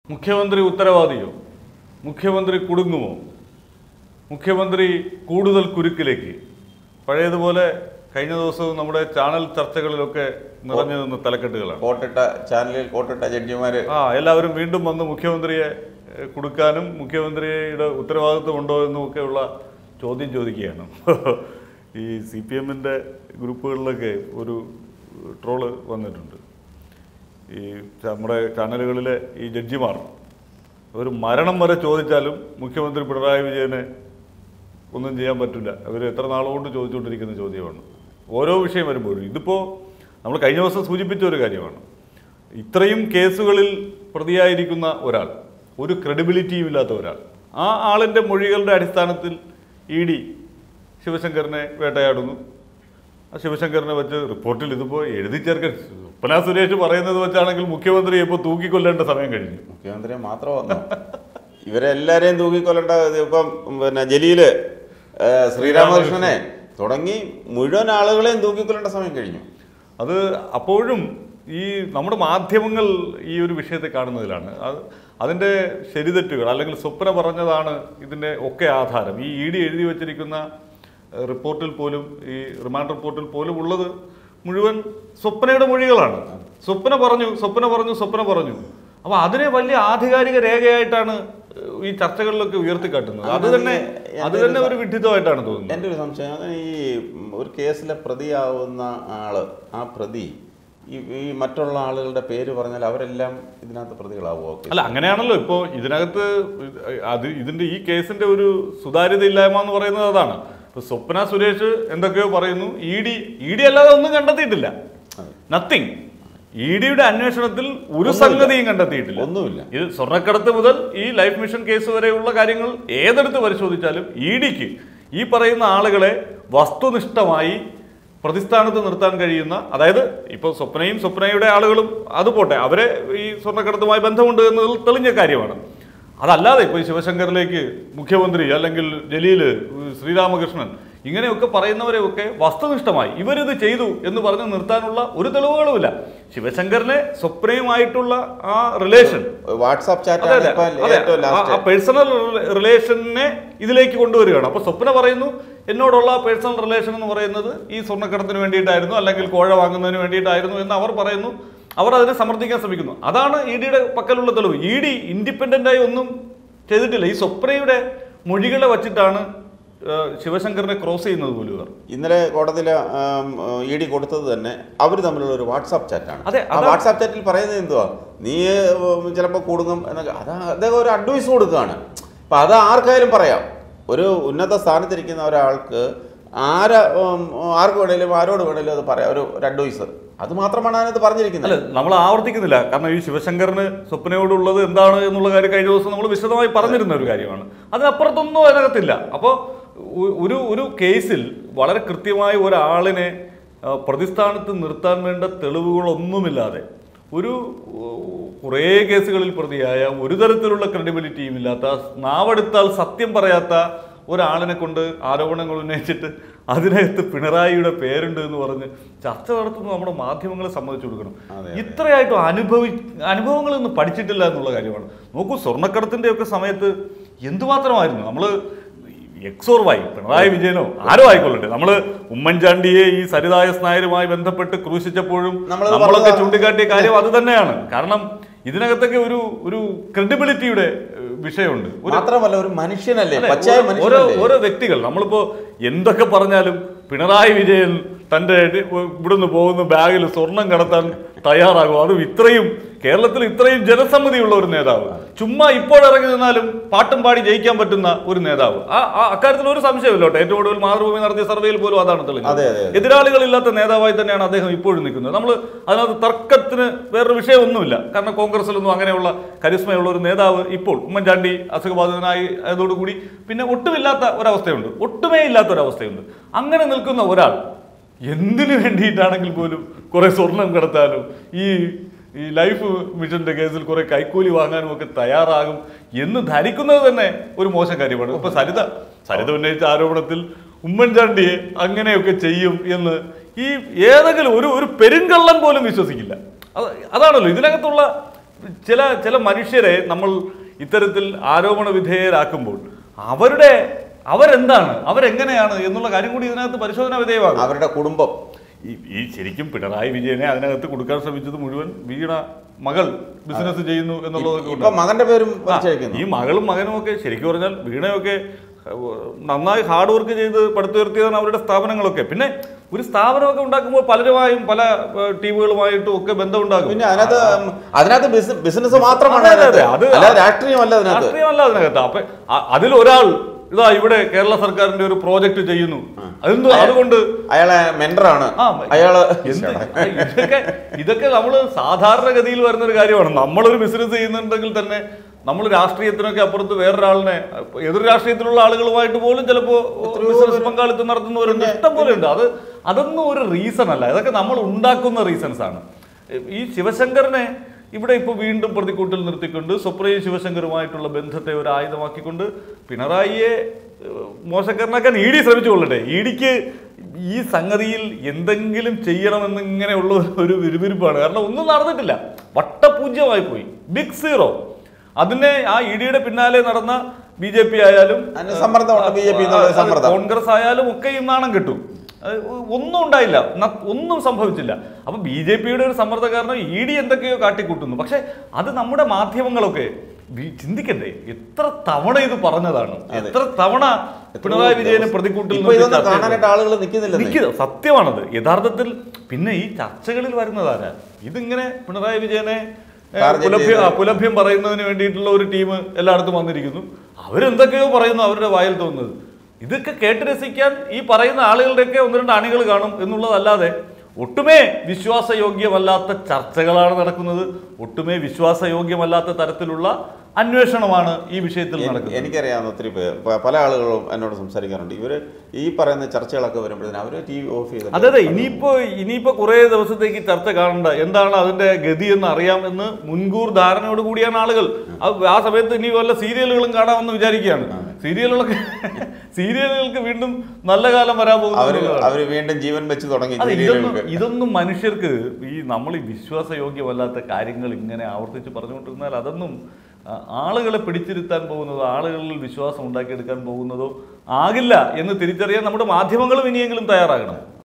മുഖ്യമന്ത്രി ഉത്തരവാദിയോ മുഖ്യമന്ത്രി കുടുങ്ങുമോ മുഖ്യമന്ത്രി കൂടുതൽ കുരുക്കിലേക്ക് പഴയതുപോലെ കഴിഞ്ഞ ദിവസവും നമ്മുടെ ചാനൽ ചർച്ചകളിലൊക്കെ നിറഞ്ഞു നിന്ന തലക്കെട്ടുകളാണ് കോട്ടിട്ട ചാനലിൽ കോട്ടിട്ട ജഡ്ജിമാര് ആ എല്ലാവരും വീണ്ടും വന്ന് മുഖ്യമന്ത്രിയെ ഏഹ്, കൊടുക്കാനും മുഖ്യമന്ത്രിയുടെ ഉത്തരവാദിത്വം ഉണ്ടോ എന്നും ഒക്കെയുള്ള ചോദ്യം ചോദിക്കുകയാണ് ഈ സി പി എമ്മിൻ്റെ ഗ്രൂപ്പുകളിലൊക്കെ ഒരു ട്രോള് വന്നിട്ടുണ്ട് ഈ നമ്മുടെ ചാനലുകളിലെ ഈ ജഡ്ജിമാർ ഒരു മരണം വരെ ചോദിച്ചാലും മുഖ്യമന്ത്രി പിണറായി വിജയനെ ഒന്നും ചെയ്യാൻ പറ്റില്ല അവർ എത്ര നാളുകൊണ്ട് ചോദിച്ചുകൊണ്ടിരിക്കുന്ന ചോദ്യമാണ് ഓരോ വിഷയം വരുമ്പോഴും ഇതിപ്പോൾ നമ്മൾ കഴിഞ്ഞ ദിവസം സൂചിപ്പിച്ച ഒരു കാര്യമാണ് ഇത്രയും കേസുകളിൽ പ്രതിയായിരിക്കുന്ന ഒരാൾ ഒരു ക്രെഡിബിലിറ്റിയും ഇല്ലാത്ത ഒരാൾ ആ ആളിൻ്റെ മൊഴികളുടെ അടിസ്ഥാനത്തിൽ ഇ ഡി ശിവശങ്കറിനെ വേട്ടയാടുന്നു ആ ശിവശങ്കറിനെ വെച്ച് റിപ്പോർട്ടിൽ ഇതിപ്പോൾ എഴുതി ചേർക്കാൻ സ്വപ്ന സുരേഷ് പറയുന്നത് വെച്ചാണെങ്കിൽ മുഖ്യമന്ത്രി ഇപ്പോൾ തൂക്കിക്കൊല്ലേണ്ട സമയം കഴിഞ്ഞു മുഖ്യമന്ത്രി മാത്രം വന്നു ഇവരെല്ലാരെയും തൂക്കിക്കൊല്ലേണ്ട ഇത് ഇപ്പം പിന്നെ ജലീല് ഏ, ശ്രീരാമകൃഷ്ണനെ തുടങ്ങി മുഴുവൻ ആളുകളെയും തൂക്കിക്കൊല്ലേണ്ട സമയം കഴിഞ്ഞു അത് അപ്പോഴും ഈ നമ്മുടെ മാധ്യമങ്ങൾ ഈ ഒരു വിഷയത്തെ കാണുന്നതിലാണ് അത് അതിൻ്റെ ശരിതെറ്റുകൾ അല്ലെങ്കിൽ സ്വപ്ന പറഞ്ഞതാണ് ഇതിൻ്റെ ഒക്കെ ആധാരം ഈ ഇ ഡി എഴുതി വച്ചിരിക്കുന്ന ഏഹ്, റിപ്പോർട്ടിൽ പോലും ഈ റിമാൻഡ് റിപ്പോർട്ടിൽ പോലും ഉള്ളത് മുഴുവൻ സ്വപ്നയുടെ മൊഴികളാണ് സ്വപ്ന പറഞ്ഞു സ്വപ്ന പറഞ്ഞു സ്വപ്ന പറഞ്ഞു അപ്പോൾ അതിനെ വലിയ ആധികാരിക രേഖയായിട്ടാണ് ഏഹ്, ഈ ചർച്ചകളിലൊക്കെ ഉയർത്തിക്കാട്ടുന്നത് അത് തന്നെ അത് തന്നെ ഒരു വിഡ്ഢിത്തമായിട്ടാണ് തോന്നുന്നത് എൻ്റെ ഒരു സംശയം അത് ഈ ഒരു കേസിലെ പ്രതിയാവുന്ന ആള് ആ പ്രതി ഈ ഈ മറ്റുള്ള ആളുകളുടെ പേര് പറഞ്ഞാൽ അവരെല്ലാം ഇതിനകത്ത് പ്രതികളാവുമോ ഓക്കെ അല്ല അങ്ങനെയാണല്ലോ ഇപ്പോൾ ഇതിനകത്ത് അത് ഇതിന്റെ ഈ കേസിന്റെ ഒരു സുതാര്യത ഇല്ലായ്മ എന്ന് പറയുന്നത് അതാണ് ഇപ്പൊ സ്വപ്ന സുരേഷ് എന്തൊക്കെയോ പറയുന്നു ഇ ഡി ഇ ഡി അല്ലാതെ ഒന്നും കണ്ടെത്തിയിട്ടില്ല നത്തിങ് ഇ ഡിയുടെ അന്വേഷണത്തിൽ ഒരു സംഗതിയും കണ്ടെത്തിയിട്ടില്ല ഒന്നുമില്ല ഇത് സ്വർണ്ണക്കടത്ത് മുതൽ ഈ ലൈഫ് മിഷൻ കേസ് വരെയുള്ള കാര്യങ്ങൾ ഏതെടുത്ത് പരിശോധിച്ചാലും ഇ ഡിക്ക് ഈ പറയുന്ന ആളുകളെ വസ്തുനിഷ്ഠമായി പ്രതിസ്ഥാനത്ത് നിർത്താൻ കഴിയുന്ന അതായത് ഇപ്പോൾ സ്വപ്നയും സ്വപ്നയുടെ ആളുകളും അത് പോട്ടെ അവരെ ഈ സ്വർണ്ണക്കടത്തുമായി ബന്ധമുണ്ട് എന്നത് തെളിഞ്ഞ കാര്യമാണ് അതല്ലാതെ ഇപ്പോൾ ഈ ശിവശങ്കറിലേക്ക് മുഖ്യമന്ത്രി അല്ലെങ്കിൽ ജലീല് ശ്രീരാമകൃഷ്ണൻ ഇങ്ങനെയൊക്കെ പറയുന്നവരെയൊക്കെ വസ്തുനിഷ്ഠമായി ഇവരിത് ചെയ്തു എന്ന് പറഞ്ഞ് നിർത്താനുള്ള ഒരു തെളിവുകളുമില്ല ശിവശങ്കറിനെ സ്വപ്നയുമായിട്ടുള്ള ആ റിലേഷൻ വാട്സാപ്പ് അതെ, ചാറ്റാണ് അതെ. ഇപ്പൊ അതെ. ഏറ്റവും ആ- ആ ലാസ്റ്റ് പേഴ്സണൽ റിലേഷനെ ഇതിലേക്ക് കൊണ്ടുവരികയാണ് അപ്പൊ സ്വപ്ന പറയുന്നു എന്നോടുള്ള പേഴ്സണൽ റിലേഷൻ എന്ന് പറയുന്നത് ഈ സ്വർണ്ണക്കടത്തിന് വേണ്ടിയിട്ടായിരുന്നു അല്ലെങ്കിൽ കോഴ വാങ്ങുന്നതിന് വേണ്ടിയിട്ടായിരുന്നു എന്ന് അവർ പറയുന്നു അവർ അതിനെ സമർത്ഥിക്കാൻ ശ്രമിക്കുന്നു അതാണ് ഇ ഡിയുടെ പക്കലുള്ള തെളിവ് ഇ ഡി ഇൻഡിപെൻഡന്റ് ആയി ഒന്നും ചെയ്തിട്ടില്ല ഈ സ്വപ്നയുടെ മൊഴികളെ വച്ചിട്ടാണ് ആ, ശിവശങ്കറിനെ ക്രോസ് ചെയ്യുന്നത് പോലും ഇവർ ഇന്നലെ കോടതിയിൽ ഇ ഡി കൊടുത്തത് തന്നെ അവർ തമ്മിലുള്ള ഒരു വാട്സാപ്പ് ചാറ്റാണ് അതെ, ആ അതാ- വാട്സാപ്പ് ചാറ്റിൽ പറയുന്നത് എന്തുവാ നീ ചിലപ്പോൾ കൊടുക്കും എന്നൊക്കെ അതാ അദ്ദേഹം ഒരു അഡ്വൈസ് കൊടുക്കുകയാണ് അപ്പം അത് ആർക്കായാലും പറയാം ഒരു ഉന്നത സ്ഥാനത്തിരിക്കുന്ന ഒരാൾക്ക് ആര് ഉം, ആർക്ക് വേണേലും ആരോട് വേണേലും അത് പറയാം ഒരു ഒരു അഡ്വൈസ് അത് മാത്രമാണ് അതിനകത്ത് പറഞ്ഞിരിക്കുന്നത് അല്ല നമ്മൾ ആവർത്തിക്കുന്നില്ല കാരണം ഈ ശിവശങ്കറിന് സ്വപ്നയോടുള്ളത് എന്താണ് എന്നുള്ള കാര്യം കഴിഞ്ഞ ദിവസം നമ്മൾ വിശദമായി പറഞ്ഞിരുന്ന ഒരു കാര്യമാണ് അതിനപ്പുറത്തൊന്നും അതിനകത്തില്ല അപ്പോൾ ഒരു ഒരു കേസിൽ വളരെ കൃത്യമായി ഒരാളിനെ ആ, പ്രതിസ്ഥാനത്ത് നിർത്താൻ വേണ്ട തെളിവുകളൊന്നുമില്ലാതെ ഒരു ഉ- കുറേ കേസുകളിൽ പ്രതിയായ ഒരു തരത്തിലുള്ള ക്രെഡിബിലിറ്റിയും ഇല്ലാത്ത നാവെടുത്താൽ സത്യം പറയാത്ത ഒരാളിനെ കൊണ്ട് ആരോപണങ്ങൾ ഉന്നയിച്ചിട്ട് അതിനകത്ത് പിണറായിയുടെ പേരുണ്ട് എന്ന് പറഞ്ഞ് ചർച്ച നടത്തുന്നത് നമ്മുടെ മാധ്യമങ്ങളെ സമ്മതിച്ചു കൊടുക്കണം അതെ, ഇത്രയായിട്ടും അനുഭവി അനുഭവങ്ങളൊന്നും പഠിച്ചിട്ടില്ല എന്നുള്ള കാര്യമാണ് നോക്കൂ സ്വർണ്ണക്കടത്തിന്റെ ഒക്കെ സമയത്ത് എന്തുമാത്രമായിരുന്നു നമ്മള് എക്സോർ വായി പിണറായി വിജയനോ ആരോ ആയിക്കൊള്ളട്ടെ നമ്മള് ഉമ്മൻചാണ്ടിയെ ഈ സരിതായസ് നായരുമായി ബന്ധപ്പെട്ട് ക്രൂശിച്ചപ്പോഴും നമ്മളത് നമ്മളൊക്കെ പറഞ്ഞതാ. ചൂണ്ടിക്കാട്ടിയ കാര്യം അത് തന്നെയാണ് കാരണം ഇതിനകത്തൊക്കെ ഒരു ഒരു ക്രെഡിബിലിറ്റിയുടെ ഏഹ്, വിഷയമുണ്ട് ഒരു മാത്രമല്ല ഒരു മനുഷ്യനല്ലേ അതെ, പച്ചയായ ഓരോ- ഓരോ മനുഷ്യനല്ലേ ഓരോ വ്യക്തികൾ നമ്മളിപ്പോ എന്തൊക്കെ പറഞ്ഞാലും പിണറായി വിജയൻ തന്റെ ഇടി- ഇവിടുന്ന് പോകുന്ന ബാഗിൽ സ്വർണം കടത്താൻ തയ്യാറാകും അതും ഇത്രയും കേരളത്തിൽ ഇത്രയും ജനസമ്മതിയുള്ള ഒരു നേതാവ് ചുമ്മാ ഇപ്പോൾ ഇറങ്ങി നിന്നാലും പാട്ടും പാടി ജയിക്കാൻ പറ്റുന്ന ഒരു നേതാവ് ആ ആ അക്കാര്യത്തിൽ ഒരു സംശയമില്ല കേട്ടോ ഏറ്റവും കൂടുതൽ മാതൃഭൂമി നടത്തിയ സർവേയിൽ പോലും അതാണ് തെളിഞ്ഞത് അതെ, അതെ, അതെ. എതിരാളികളില്ലാത്ത നേതാവായി തന്നെയാണ് അദ്ദേഹം ഇപ്പോഴും നിൽക്കുന്നത് നമ്മൾ അതിനകത്ത് തർക്കത്തിന് വേറൊരു വിഷയമൊന്നുമില്ല കാരണം കോൺഗ്രസിലൊന്നും അങ്ങനെയുള്ള കരിസ്മയുള്ള ഒരു നേതാവ് ഇപ്പോൾ ഉമ്മൻചാണ്ടി അസുഖബാധിതനായി ആയതോടുകൂടി പിന്നെ ഒട്ടുമില്ലാത്ത ഒരവസ്ഥയുണ്ട് ഒട്ടുമേ ഇല്ലാത്ത ഒരവസ്ഥയുണ്ട് അങ്ങനെ നിൽക്കുന്ന ഒരാൾ എന്തിനു വേണ്ടിയിട്ടാണെങ്കിൽ പോലും കുറെ സ്വർണം കടത്താനും ഈ ഈ ലൈഫ് മിഷന്റെ കേസിൽ കുറെ കൈക്കൂലി വാങ്ങാനും ഒക്കെ തയ്യാറാകും എന്ന് ധരിക്കുന്നത് തന്നെ ഒരു മോശം കാര്യമാണ് ഇപ്പൊ സരിത സരിത ഉന്നയിച്ച ആരോപണത്തിൽ ഉമ്മൻചാണ്ടിയെ അങ്ങനെയൊക്കെ ചെയ്യും എന്ന് ഈ ഏതെങ്കിലും ഒരു ഒരു പെരുങ്കള്ളൻ പോലും വിശ്വസിക്കില്ല അത് അതാണല്ലോ ഇതിനകത്തുള്ള ചില ചില മനുഷ്യരെ നമ്മൾ ഇത്തരത്തിൽ ആരോപണ വിധേയരാക്കുമ്പോൾ അവരുടെ അവരെന്താണ് അവരെങ്ങനെയാണ് എന്നുള്ള കാര്യം കൂടി ഇതിനകത്ത് പരിശോധന വിധേയമാകും അവരുടെ കുടുംബം ഈ ഈ ശരിക്കും പിണറായി വിജയനെ അതിനകത്ത് കൊടുക്കാൻ ശ്രമിച്ചത് മുഴുവൻ വീണ മകൾ ബിസിനസ് ചെയ്യുന്നു എന്നുള്ളതൊക്കെ ഇപ്പൊ ഉണ്ട്. മകന്റെ പേരും ആ, വലിച്ചഴിക്കുന്നു ഈ മകളും മകനും ഒക്കെ ശരിക്കും പറഞ്ഞാൽ വീണയൊക്കെ ഏഹ്, നന്നായി ഹാർഡ് വർക്ക് ചെയ്ത് പടുത്തുയർത്തിയതാണ് അവരുടെ സ്ഥാപനങ്ങളൊക്കെ പിന്നെ ഒരു സ്ഥാപനമൊക്കെ ഉണ്ടാക്കുമ്പോൾ പലരുമായും പല ഏഹ്, ടീമുകളുമായിട്ടും ഒക്കെ ബന്ധമുണ്ടാകും പിന്നെ അതിനകത്ത് അതിനകത്ത് ബിസി- ബിസിനസ് മാത്രമാണ് അതെ, അതെ, അതിനകത്ത്. അത് അല്ലാതെ രാഷ്ട്രീയമല്ല അതിനകത്ത് രാഷ്ട്രീയമല്ല അതിനകത്ത് അപ്പൊ അ- അതിലൊരാൾ ഇതാ ഇവിടെ കേരള സർക്കാരിന്റെ ഒരു പ്രോജക്റ്റ് ചെയ്യുന്നു അതെന്തോ അതുകൊണ്ട് അയാളെ മെന്ററാണ് ആ, അയാള് എന്ത് ഇതൊക്കെ ഇതൊക്കെ നമ്മൾ സാധാരണഗതിയിൽ വരുന്ന ഒരു കാര്യമാണ് നമ്മളൊരു ബിസിനസ് ചെയ്യുന്നുണ്ടെങ്കിൽ തന്നെ നമ്മൾ രാഷ്ട്രീയത്തിനൊക്കെ അപ്പുറത്ത് വേറൊരാളിനെ എതിർ രാഷ്ട്രീയത്തിലുള്ള ആളുകളുമായിട്ട് പോലും ചിലപ്പോൾ ബിസിനസ് പങ്കാളിത്തം നടത്തുന്നവരുണ്ട് ഇഷ്ടം പോലെ ഉണ്ട് അത് അതൊന്നും ഒരു റീസൺ അല്ല ഇതൊക്കെ നമ്മൾ ഉണ്ടാക്കുന്ന റീസൺസ് ആണ് ഈ ശിവശങ്കറിനെ ഇവിടെ ഇപ്പോൾ വീണ്ടും പ്രതിക്കൂട്ടിൽ നിർത്തിക്കൊണ്ട് സ്വപ്നയും ശിവശങ്കറുമായിട്ടുള്ള ബന്ധത്തെ ഒരു ആയുധമാക്കിക്കൊണ്ട് പിണറായിയെ ഏഹ്, മോശക്കാരനാക്കാൻ ഇ ഡി ശ്രമിച്ചു കൊള്ളട്ടെ ഇ ഡിക്ക് ഈ സംഗതിയിൽ എന്തെങ്കിലും ചെയ്യണമെന്ന് ഇങ്ങനെയുള്ള ഒരു വിരുവിരിപ്പാണ് കാരണം ഒന്നും നടന്നിട്ടില്ല വട്ടപൂജ്യമായി പോയി ബിഗ് സീറോ അതിനെ ആ ഇ ഡിയുടെ പിന്നാലെ നടന്ന ബി ജെ പി ആയാലും അതിന് സമ്മർദ്ദമുണ്ട് BJP എന്നുള്ള അത് സമ്മർദ്ദം. കോൺഗ്രസ് ആയാലും ഒക്കെ ഈ നാണം കിട്ടും അത് ഒന്നും ഉണ്ടായില്ല ന- ഒന്നും സംഭവിച്ചില്ല അപ്പൊ ബി ജെ പിയുടെ ഒരു സമ്മർദ്ദ കാരണം ഇ ഡി എന്തൊക്കെയോ കാട്ടിക്കൂട്ടുന്നു പക്ഷെ അത് നമ്മുടെ മാധ്യമങ്ങളൊക്കെ വി- ചിന്തിക്കണ്ടേ എത്ര തവണ ഇത് പറഞ്ഞതാണ് എത്ര തവണ പിണറായി വിജയനെ പ്രതിക്കൂട്ടിൽ ഇപ്പൊ നിർത്തി ഇതൊന്നും ചർച്ച ചെയ്തത്? കാണാനായിട്ട് ആളുകൾ നിൽക്കുന്നില്ല നിൽക്കുക സത്യമാണത് യഥാർത്ഥത്തിൽ പിന്നെ ഈ ചർച്ചകളിൽ വരുന്നതാരാ ഇതിങ്ങനെ പിണറായി വിജയനെ ഏ, Target പുലഭ്യം ചെയ്ത്. ആ, പുലഭ്യം പറയുന്നതിന് വേണ്ടിയിട്ടുള്ള ഒരു ടീം എല്ലായിടത്തും വന്നിരിക്കുന്നു അവരെന്തൊക്കെയോ പറയുന്നു അവരുടെ വായിൽ തോന്നുന്നത് ഇതൊക്കെ കേട്ട് രസിക്കാൻ ഈ പറയുന്ന ആളുകളുടെയൊക്കെ ഒന്ന് രണ്ട് അണികൾ കാണും എന്നുള്ളതല്ലാതെ ഒട്ടുമേ വിശ്വാസയോഗ്യമല്ലാത്ത ചർച്ചകളാണ് നടക്കുന്നത് ഒട്ടുമേ വിശ്വാസയോഗ്യമല്ലാത്ത തരത്തിലുള്ള അന്വേഷണമാണ് ഈ വിഷയത്തിൽ എനി- നടക്കുന്നത് എനിക്കറിയാവുന്ന ഒത്തിരി പേർ പ- പല ആളുകളും എന്നോട് സംസാരിക്കാറുണ്ട് ഇവര് ഈ പറയുന്ന ചർച്ചകളൊക്കെ വരുമ്പോഴത്തേന് അവര് ടി വി ഓഫ് ചെയ്ത് അതെ അതെ ഇനിയിപ്പോ ഇനിയിപ്പോ കുറെ ദിവസത്തേക്ക് ചർച്ച കാണണ്ട എന്താണ് അതിന്റെ ഗതി എന്ന് അറിയാം എന്ന് മുൻകൂർ ധാരണയോട് കൂടിയാണ് ആളുകൾ അത് ആ സമയത്ത് ഇനി വല്ല സീരിയലുകളും കാണാമെന്ന് വിചാരിക്കുകയാണ് സീരിയലുകളൊക്കെ സീരിയലുകൾക്ക് വീണ്ടും നല്ല കാലം വരാൻ പോകുന്നു അവര് എന്നുള്ളതാണ്. അവര് വീണ്ടും ജീവൻ വെച്ച് തുടങ്ങി അതെ ഇതൊന്നും സീരിയലുകൾക്ക്. ഇതൊന്നും മനുഷ്യർക്ക് ഈ നമ്മൾ ഈ വിശ്വാസയോഗ്യമല്ലാത്ത കാര്യങ്ങൾ ഇങ്ങനെ ആവർത്തിച്ച് പറഞ്ഞുകൊണ്ടിരുന്നാൽ അതൊന്നും ആ, ആളുകളെ പിടിച്ചിരുത്താൻ പോകുന്നതോ ആളുകളിൽ വിശ്വാസം ഉണ്ടാക്കിയെടുക്കാൻ പോകുന്നതോ ആകില്ല എന്ന് തിരിച്ചറിയാൻ നമ്മുടെ മാധ്യമങ്ങളും ഇനിയെങ്കിലും തയ്യാറാകണം